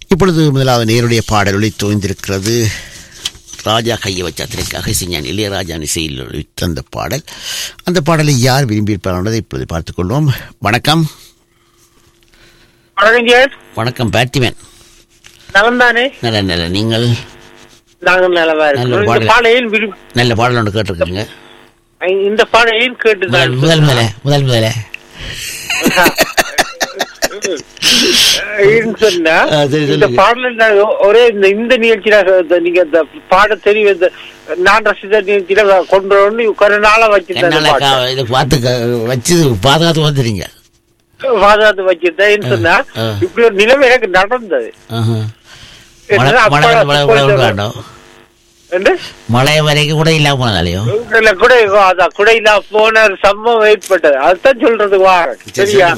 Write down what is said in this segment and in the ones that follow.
இப்பொழுது முதலாவது நேருடைய பாடல் ஒளி தோய்ந்திருக்கிறது ராஜா கையை வச்ச திரைக்காக இசைஞான் இளையராஜா இசையில் ஒலித்த அந்த பாடல் அந்த பாடலை யார் விரும்பியிருப்பார் என்பதை இப்பொழுது பார்த்துக் கொள்வோம் வணக்கம் வணக்கம் ஜெயஸ் வணக்கம் பேட்டிமேன் நலம் தானே நல்ல நல்ல நீங்கள் நாங்கள் நலமா நல்ல இருக்கோம் இந்த பாடல். பாடையில் விரும்பி நல்ல பாடல் ஒன்று கேட்டிருக்கீங்க இந்த பாடையில் கேட்டு முதல் முதல் முதல முதல் முதல சொன்னா ஆ, சரி, இந்த சொல்லுங்க. பாடல நான் ஒரே இந்த இந்த நிகழ்ச்சியில இந்த நீங்க இந்த பாட தெரியும் இந்த நான் ரசித்த நிகழ்ச்சியில கொண்டு வந்து கொஞ்ச நாளா வச்சிருந்தேன் என்னால கா- இதை பார்த்து க- வச்சு பாதுகாத்து வந்துடுறீங்க வாதாத்து வச்சிருந்தேன் சொன்னா ஆ. இப்படி ஒரு நிலைமை எனக்கு நடந்தது ஆஹா. மழை என்னன்னா, மழை அப்பா மழை கொஞ்சம் மழை வேண்டாம் என்ன? மழை வரைக்கும் கூட இல்லாம போனாலையோ இல்ல குடை அதான் குடையில போன ஒரு சம்பவம் ஏற்பட்டது அதுதான் சொல்றதுக்கு வாரேன் சரியா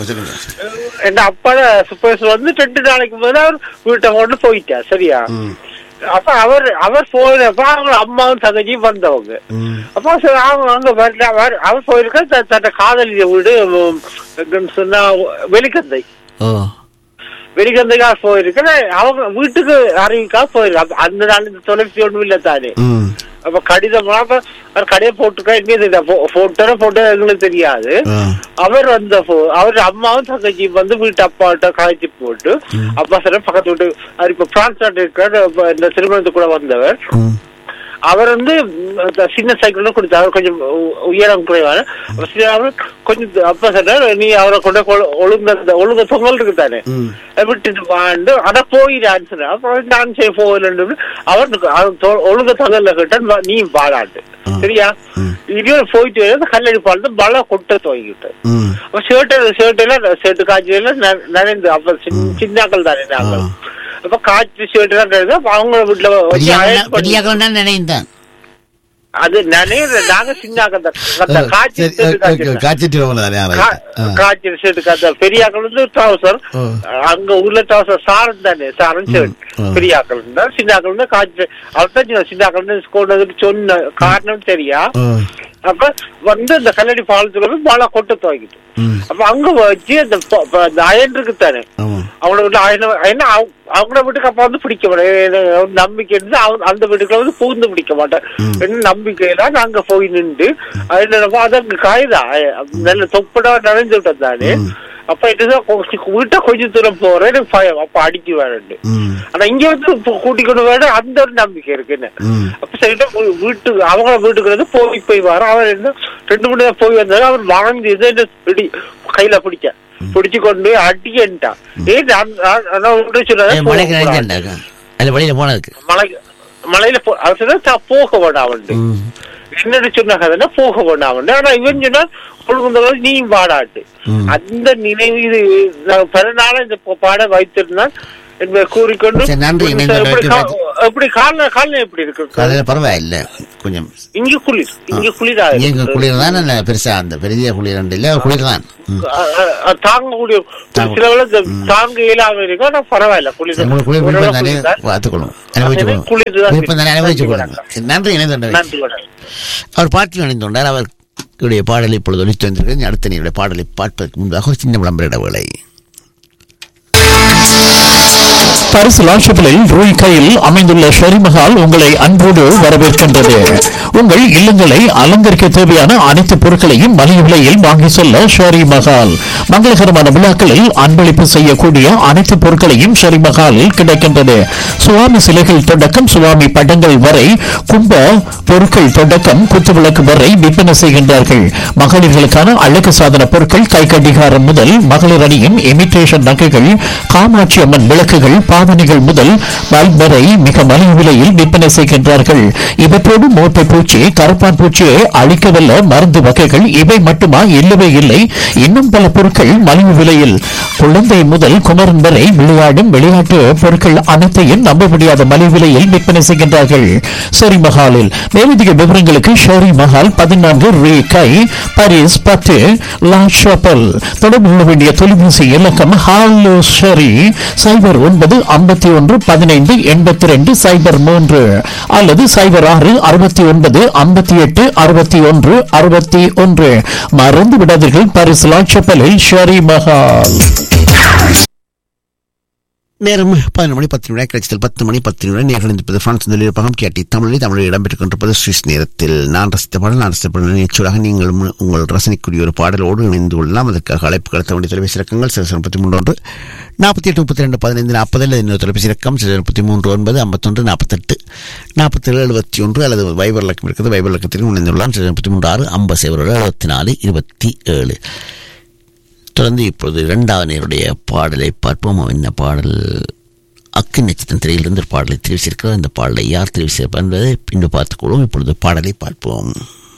என் அப்பா சூப்பர்வைசர் வந்து ரெண்டு நாளைக்கு முதல்ல அவர் வீட்டை கொண்டு போயிட்டா சரியா அப்ப அவர் அவர் போனப்ப அவங்க அம்மாவும் தங்கச்சியும் வந்தவங்க அப்ப சரி, அவங்க அங்க வரல அவர் அவர் போயிருக்க த- தன்னை காதலிய வீடு உம், என்னன்னு சொன்னா வெளிக்கந்தை ஓ வெளிக்கந்தைக்காக போயிருக்க அவங்க வீட்டுக்கு அறிவிக்காக போயிருக்கு அப்ப அந்த நாள் இந்த தொலைபேசி ஒண்ணும் இல்ல தானே ம் அப்ப கடிதமா அப்ப அவர் கடையை போட்டுக்கா என்ன போட்டோ போட்டோ எங்களுக்கு தெரியாது ஆ. அவர் வந்த போ- அவர் அம்மாவும் தங்கச்சி வந்து வீட்டு அப்பாட்ட காய்ச்சி போட்டு அப்பா சார் பக்கத்து வீட்டு அவர் இப்ப பிரான்ஸ் நாட்டு இருக்கிற இப்ப இந்த திருமணத்துக்கு கூட வந்தவர் ம் அவர் வந்து ம், அந்த சின்ன சைக்கிள் கொடுத்தாரு அவர் கொஞ்சம் உ- உயரம் குறைவான அப்ப சரி, அவர் கொஞ்சம் அப்பா சொன்னார் நீ அவரை கொண்டு கொ- ஒழுங்க இந்த ஒழுங்க தொங்கல் இருக்கு தானே ம் அதை விட்டுட்டு வாண்டு அட போயிடான்னு சொன்னார் அப்புறம் நான் சரி போகலன்னு அவர் அவர் தொ- ஒழுங்க தொங்கல்ல கேட்டான் வா- நீ வாடாட்டு சரியா இது போயிட்டு வந்து கல்லடி பாலத்து மழை கொட்ட துவங்கிட்டு ம் அப்ப ஷர்ட் ஷர்ட்ல ஷர்ட் காய்ச்சல நனைந்து அப்ப சின்ன- சின்னாக்கள் தானே நாங்கள் அப்ப காய்ச்சி ஷர்ட் எல்லாம் நனைந்து அப்ப அவங்க வீட்டுல வச்சு iron பண்ணி- பெரியாக்கள் தான் நினைந்தேன் அது நனைய நாங்க சின்னாக்கள் தான் அந்த காய்ச்சி சரி shirt காய்ச்சல் தான். காய்ச்சிட்டு போனதானே கா- காய்ச்சல் ஷர்ட் காத்த பெரியாக்கள் வந்து ட்ரௌசர் ஓ. அங்க உள்ள ட்ரௌசர் சாரம் தானே சாரம் ஷர்ட் ம். பெரியாக்கள் இருந்தா சின்னாக்கள் வந்து காய்ச்சல் அவர் சின்னாக்கள் கொண்டதுக்கு சொன்ன காரணம் தெரியா அப்ப வந்து அந்த கல்லடி பாலத்துல வந்து மழை கொட்ட துவங்கிட்டு ம் அப்ப அங்க வச்சு அந்த ப- ப- அந்த அயன் இருக்கு தானே ஆமாம் அவங்கள விட்டு அயன் அயன் அவங்க- அவங்கள வீட்டுக்கு அப்ப வந்து பிடிக்க மாட்டேன் நம்பிக்கை இருந்து அவங்க- அந்த வீட்டுக்குள்ள வந்து பூந்து பிடிக்க மாட்டேன் என்ன நம்பிக்கையில நாங்க போய் நின்று அதுல நம்ம அது அங்க காயுதா நல்ல தொப்படா நனைஞ்சு விட்டது தானே அப்ப என்னதான் கொஞ்சம் வீட்டை கொஞ்சம் தூரம் போறேன் எனக்கு பயம் அப்ப அடிச்சு வேறண்டு ம் ஆனா இங்க வந்து இப்ப கூட்டிக் கொண்டு வர அந்த ஒரு நம்பிக்கை இருக்கு என்ன ம் அப்ப சரிட்டு வீட்டுக்கு அவங்க வீட்டுக்கு வந்து போய் போய் வர அவர் என்ன ரெண்டு மணி நேரம் போய் வந்தாரு அவர் வாங்கி இதை என்ன பிடி கையில பிடிக்க பிடிச்சு கொண்டு அடிக்கன்ட்டான் ஏன் நான் நான் அதான் உங்கள்ட்ட சொன்னேன், ஏய், மழைக்கு போகக்கூடாது. நினைச்சேன்டாக்கா அதில் வெளியில் போனதுக்கு மலை மலையில போ அவர் சொன்னா "தா, போக வேண்டாம் அவன்ட்டு ம் என்னன்னு சொன்னாங்க போக வேண்டாம் அவன் ஆனா இவன் சொன்னா ஒழுங்குந்த நீ பாடாட்டு ம். அந்த நினைவு இது நான் பல நாளா இந்த பாட வைத்திருந்தான் என்பதை கூறிக்கொண்டு சரி, நன்றி. இணைந்த எப்படி கா- நன்றி. எப்படி கால காலம் எப்படி இருக்கு அதில் பரவாயில்ல கொஞ்சம் இங்க குளிர் இங்க குளிரா இங்கே குளிர் தான் நல்ல பெருசா அந்த பெரிய குளிர் இல்லை குளிர் தான் ம் தாங்கக்கூடிய தாங்க- சில வேளை இந்த தாங்க இயலாம இருக்கும் ஆனா பரவாயில்ல குளிர் உங்களுக்கு குளிர் ஓரளவு விருப்பம் தானே குளிர் தான். பார்த்துக்கணும் அனுபவிச்சு அதே கொள்ளும் குளிர் தான் விருப்பம் தானே அனுபவிச்சு நன்றி கொள்ளுங்க நன்றி இணைந்த நன்றி வணக்கம் அவர் பாட்டில் இணைந்துள்ளார் அவருடைய பாடலை இப்பொழுது ஒலித்து வந்திருக்கிறது அடுத்த நீருடைய பாடலை பார்ப்பதற்கு முன்பாக ஒரு சின்ன விளம்பர இடைவேளை பரிசு லாஷபிளில் ரூய் கையில் அமைந்துள்ள ஷெரிமஹால் உங்களை அன்போடு வரவேற்கின்றது உங்கள் இல்லங்களை அலங்கரிக்க தேவையான அனைத்து பொருட்களையும் மலிவு விலையில் வாங்கி செல்ல ஷெரி மஹால் மங்களகரமான விழாக்களில் அன்பளிப்பு செய்யக்கூடிய அனைத்து பொருட்களையும் ஷெரி மஹாலில் கிடைக்கின்றது சுவாமி சிலைகள் தொடக்கம் சுவாமி படங்கள் வரை கும்ப பொருட்கள் தொடக்கம் குத்துவிளக்கு வரை விற்பனை செய்கின்றார்கள் மகளிர்களுக்கான அழகு சாதன பொருட்கள் கை கடிகாரம் முதல் மகளிர் அணியின் இமிட்டேஷன் நகைகள் காமாட்சி அம்மன் விளக்குகள் பாவனைகள் முதல் பல்ப் வரை மிக மலிவு விலையில் விற்பனை செய்கின்றார்கள் இவற்றோடு மோட்டை பூச்சி கருப்பான் பூச்சியை அழிக்கவல்ல மருந்து வகைகள் இவை மட்டுமா இல்லவே இல்லை இன்னும் பல பொருட்கள் மலிவு விலையில் குழந்தை முதல் குமரன் வரை விளையாடும் விளையாட்டு பொருட்கள் அனைத்தையும் நம்ப முடியாத மலிவு விலையில் விற்பனை செய்கின்றார்கள் ஷெரி மஹாலில் மேலதிக விவரங்களுக்கு ஷெரி மஹால் பதினான்கு ரே கை பாரிஸ் பத்து லா ஷாப்பல் தொடர்பு கொள்ள வேண்டிய தொலைபேசி இலக்கம் ஹாலோ ஷெரி சைபர் ஒன்பது ஐம்பத்தி ஒன்று பதினைந்து எண்பத்தி ரெண்டு சைபர் மூன்று அல்லது சைபர் ஆறு அறுபத்தி ஒன்பது ஐம்பத்தி எட்டு அறுபத்தி ஒன்று அறுபத்தி ஒன்று மறந்து விடாதீர்கள் பாரிஸ் லா ஷாப்பலில் ஷெரி மஹால் நேரம் பதினொரு மணி பத்து நிமிடம் கிடைச்சல் பத்து மணி பத்து நிமிடம் நேர்கள் இருப்பது பிரான்ஸ் நிலையப்பகம் கேட்டி தமிழில் தமிழில் இடம்பெற்றுக் கொண்டிருப்பது சுவிஸ் நேரத்தில் நான் ரசித்த பாடல் நான் ரசித்த பாடல் நிகழ்ச்சியாக நீங்கள் மு- உங்கள் ரசனைக்குரிய ஒரு பாடலோடு இணைந்து கொள்ளலாம் அதற்காக அழைப்பு கடத்த வேண்டிய தொலைபேசி இலக்கங்கள் சில முப்பத்தி மூன்று ஒன்று நாற்பத்தி எட்டு முப்பத்தி ரெண்டு பதினைந்து நாற்பது அல்லது இன்னொரு தொலைபேசி இலக்கம் சில முப்பத்தி மூன்று ஒன்பது ஐம்பத்தொன்று நாற்பத்தெட்டு நாற்பத்தேழு எழுபத்தி ஒன்று அல்லது வைபர் இலக்கம் இருக்குது வைபர் இலக்கத்திலும் இணைந்து கொள்ளலாம் சில முப்பத்தி மூன்று ஆறு ஐம்பது சைபர் எழுபத்தி நாலு இருபத்தி ஏழு தொடர்ந்து இப்பொழுது இரண்டாவது நேருடைய பாடலை பார்ப்போம் என்ன பாடல் அக்கு நட்சத்திரம் திரையிலிருந்து ஒரு பாடலை தெரிவிச்சிருக்கிறார் அந்த பாடலை யார் தெரிவிச்சிருப்பார் என்பதை பின்பு பார்த்துக்கொள்வோம் இப்பொழுது பாடலை பார்ப்போம்